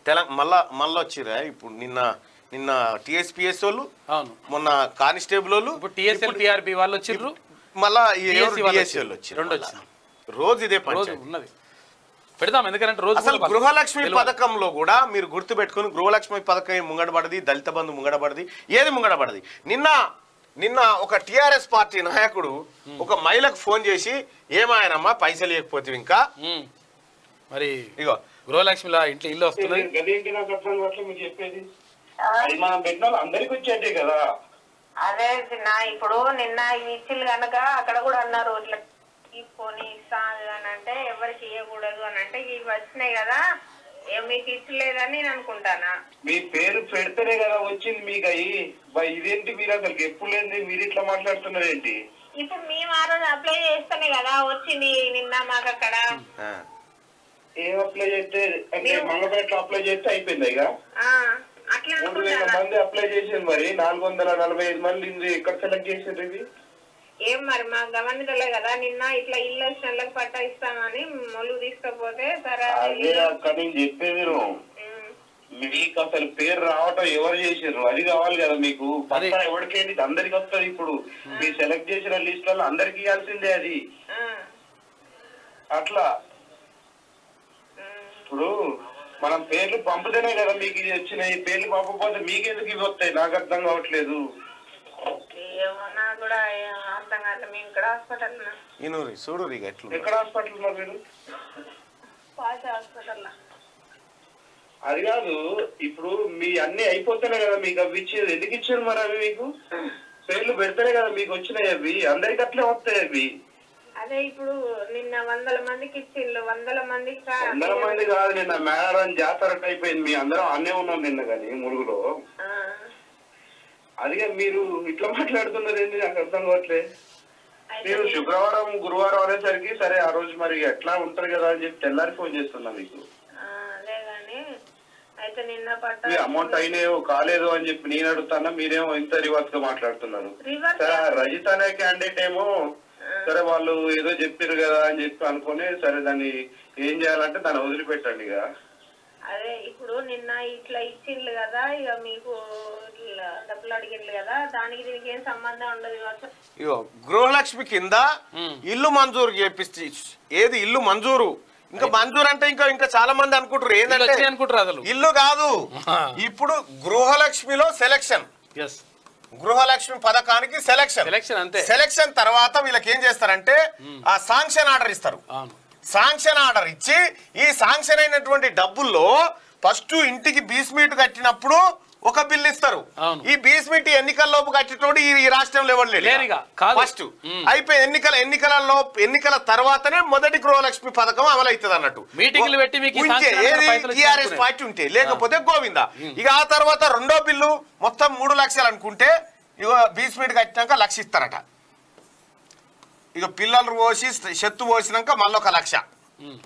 తెలంగాణ మళ్ళా మళ్ళీ వచ్చిరా ఇప్పుడు నిన్న నిన్న టిఎస్పిఎస్ వాళ్ళు అవును మొన్న కానిస్టేబుల్ వాళ్ళు ఇప్పుడు టిఎస్ఎల్ టిఆర్బి వాళ్ళు వచ్చిర్రు మళ్ళా ఈ DSC ఎవరు వాళ్ళు DSC వాళ్ళు వచ్చిర్రు. వచ్చిర్రు రెండు మళ్ళా. వచ్చినాయి. రోజు ఇదే రోజు పంచాయతీ ఉన్నది పెడదాం ఎందుకంటే రోజు అసలు కూడా గృహలక్ష్మి తెలియాలి. పథకంలో కూడా మీరు గుర్తు పెట్టుకుని గృహలక్ష్మి పథకం ముంగడబడది దళిత బంధు ముంగడబడది ఏది ముంగడబడది నిన్న నిన్న ఒక టిఆర్ఎస్ పార్టీ నాయకుడు ఒక మహిళకు ఫోన్ చేసి ఏమాయనమ్మా పైసలు ఇవ్వకపోతే ఇంకా ఉమ్. మరి ఇగో గృహలక్ష్మిలా ఇంట్లో ఇల్లు వస్తున్నది గదేంటి నాకు అర్థం కావట్లేదు మీకు చెప్పేది అది మనం పెట్టిన వాళ్ళు అందరికి వచ్చేటే కదా అదే నా ఇప్పుడు నిన్న ఇవి ఇచ్చిళ్ళు కనుక అక్కడ కూడా అన్నారు ఇట్లా తీసుకొని ఇస్తా అని అంటే ఎవరికి ఇవ్వకూడదు అని అంటే ఇవి వచ్చినాయి కదా ఏ మీకు ఇచ్చలేదని నేను అనుకుంటానా మీ పేరు పెడితేనే కదా వచ్చింది మీకు అయ్యి బా ఇదేంటి మీరు అసలు ఎప్పుడు లేని మీరు ఇట్లా మాట్లాడుతున్నారు ఏంటి ఇప్పుడు మేము ఆ రోజు అప్లై చేస్తేనే కదా వచ్చింది నిన్న మాకు అక్కడ ఆ. ఏం అప్లై చేస్తే అంటే మంగపేటలో అప్లై చేస్తే అయిపోయింది ఇక ఆ, అట్లా మూడు వేల అనుకుంటానా మంది అప్లై చేసింది మరి నాలుగు వందల నలభై ఐదు మంది ఇది ఎక్కడ సెలెక్ట్ చేసిండ్రు ఇది ఏం మరి మా గమనితలే కదా నిన్న ఇట్లా ఇల్లు వచ్చిన వాళ్ళకి పట్టా ఇస్తామని మొలు తీసుకపోతే సరే అదే అక్కడ నేను చెప్పేది నువ్వు. ఉమ్. మీకు అసలు పేరు రావటం ఎవరు చేసారు అది కావాలి కదా మీకు అదే. పక్కన ఎవరికేంటి ఇది అందరికి వస్తుంది ఇప్పుడు మీరు సెలెక్ట్ చేసిన లిస్ట్ లో అందరికి ఇవ్వాల్సిందే అది ఆ, అట్లా ఉమ్. ఇప్పుడు మనం పేర్లు పంపుతేనే కదా మీకు ఇది వచ్చినాయి పేర్లు పంపకపోతే మీకెందుకు ఇవి వస్తాయి నాకు అర్థం కావట్లేదు ఏమో నాకు కూడా ఏం అర్థం కావట్లేదు మేము ఇక్కడ హాస్పిటల్ ఇనూరి చూడు ఇక ఎట్లు ఎక్కడ హాస్పిటల్ ఉన్నారు మీరు పాత హాస్పిటల్ అది కాదు ఇప్పుడు మీ అన్ని అయిపోతేనే కదా మీకు అవి ఇచ్చేది ఎందుకు ఇచ్చారు మరి అవి మీకు పేర్లు పెడితేనే కదా మీకు వచ్చినాయి అవి అందరికి అట్లే వస్తాయి అవి అదే ఇప్పుడు నిన్న వందల మందికి ఇచ్చిండ్రు వందల మందికి కా- వందల మంది కాదు నిన్న మేడారం జాతర అయిపోయింది మీ అందరం అన్నే ఉన్నాం నిన్న కానీ ములుగులో ఆ, అదిగా మీరు ఇట్లా మాట్లాడుతున్నారు ఏంటి నాకు అర్థం కావట్లే అయితే మీరు నేను- శుక్రవారం గురువారం అనేసరికి సరే ఆ రోజు మరి ఎట్లా ఉంటారు కదా అని చెప్పి తెల్లారి ఫోన్ చేస్తున్నా మీకు ఆ, అదే గాని అయితే నిన్న పట్ట మీ అమౌంట్ అయినాయో కాలేదు అని చెప్పి నేను అడుగుతానా మీరేమో ఇంత రివర్స్ గా మాట్లాడుతున్నారు రివర్స్ సరే ఆ రజిత అనే క్యాండిడేట్ ఏమో సరే వాళ్ళు ఏదో చెప్పారు కదా అని చెప్పి అనుకుని సరే దాన్ని ఏం చేయాలంటే దాన్ని వదిలిపెట్టండి ఇక అదే ఇప్పుడు నిన్న ఇట్లా ఇచ్చిండ్రు కదా ఇక మీకు ఇట్లా డబ్బులు అడిగిండ్రు కదా దానికి దీనికి ఏం సంబంధం ఉండదు కావచ్చు ఇగో గృహలక్ష్మి కింద ఇల్లు మంజూరు చేపిస్తే ఏది ఇల్లు మంజూరు ఇంకా మంజూరు అంటే ఇంకా ఇంకా చాలా మంది అనుకుంటారు వీళ్ళు ఏంటంటే వచ్చాయి అనుకుంటారు అసలు ఇల్లు కాదు ఆ. ఇప్పుడు గృహలక్ష్మిలో సెలక్షన్ ఎస్ గృహలక్ష్మి పథకానికి సెలక్షన్ సెలక్షన్ అంతే సెలక్షన్ తర్వాత వీళ్ళకి ఏం చేస్తారంటే ఆ సాంక్షన్ ఆర్డర్ ఇస్తారు అవును సాంక్షన్ ఆర్డర్ ఇచ్చి ఈ సాంక్షన్ అయినటువంటి డబ్బుల్లో ఫస్ట్ ఇంటికి బీస్మీట్ కట్టినప్పుడు ఒక బిల్ ఇస్తారు అవును. ఈ బీస్మీట్ ఎన్నికల్లోపు కట్టేటోడు ఈ ఈ రాష్ట్రంలో ఎవరు లేరు లేరు ఇక. కాదు. ఫస్ట్ మ్. అయిపోయి ఎన్నికల ఎన్నికలలో ఎన్నికల తర్వాతనే మొదటి గృహలక్ష్మి పథకం అమలు అవుతుంది అన్నట్టు మీటింగ్లు పెట్టి మీకు ఈ ఉంటే సాంక్షన్ ఆర్డర్ ఏది పైసలు టీఆర్ఎస్ ఇచ్చేసుకునే. పార్టీ ఉంటే లేకపోతే గోవింద ఇక ఆ తర్వాత రెండో బిల్లు మొత్తం మూడు లక్షలు అనుకుంటే ఇక బీస్మీట్ కట్టినాక లక్ష ఇస్తారట ఇక పిల్లలు పోసి చెత్త పోసినాక మళ్ళీ ఒక లక్ష ఉమ్.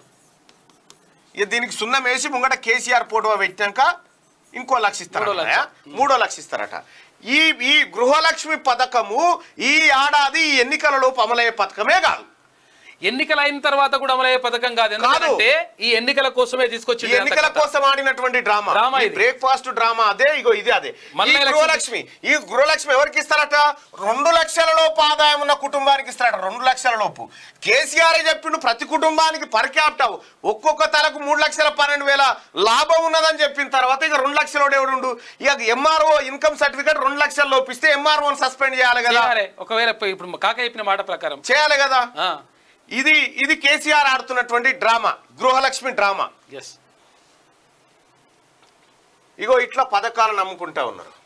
ఇక దీనికి సున్నం వేసి ముంగట కేసీఆర్ ఫోటో పెట్టినాక ఇంకో లక్ష మూడో ఇస్తారట లక్ష. మూడో లక్ష ఇస్తారట ఈ ఈ గృహలక్ష్మి పథకము ఈ ఏడాది ఈ ఎన్నికలలోపు అమలయ్యే పథకమే కాదు ఎన్నికలు అయిన తర్వాత కూడా అమలయ్యే పథకం కాదు ఎందుకంటే ఈ ఎన్నికల కోసమే ఈ తీసుకొచ్చి ఎన్నికల కోసం ఆడినటువంటి డ్రామా డ్రామా ఇది. బ్రేక్ఫాస్ట్ డ్రామా అదే ఇగో ఇది అదే మళ్ళా ఈ ఎలక్షన్ గృహలక్ష్మి ఈ గృహలక్ష్మి ఎవరికి ఇస్తారట రెండు లక్షల లోపు ఆదాయం ఉన్న కుటుంబానికి ఇస్తారట రెండు లక్షల లోపు కేసీఆర్ చెప్పిండు ప్రతి కుటుంబానికి పర్ క్యాపిటల్ ఒక్కొక్క తలకు మూడు లక్షల పన్నెండు వేల లాభం ఉన్నదని చెప్పిన తర్వాత ఇక రెండు లక్షల ఎవడు ఇక ఎంఆర్ఓ ఇన్కమ్ సర్టిఫికేట్ రెండు లక్షల లోపు ఇస్తే ఎంఆర్ఓ సస్పెండ్ చేయాలి కదా చేయాలి. ఒకవేళ ఇప్పుడు కాక చెప్పిన మాట ప్రకారం చేయాలి కదా ఆ ఇది ఇది కేసీఆర్ ఆడుతున్నటువంటి డ్రామా గృహలక్ష్మి డ్రామా ఎస్ ఇగో ఇట్లా పథకాలు నమ్ముకుంటా ఉన్నారు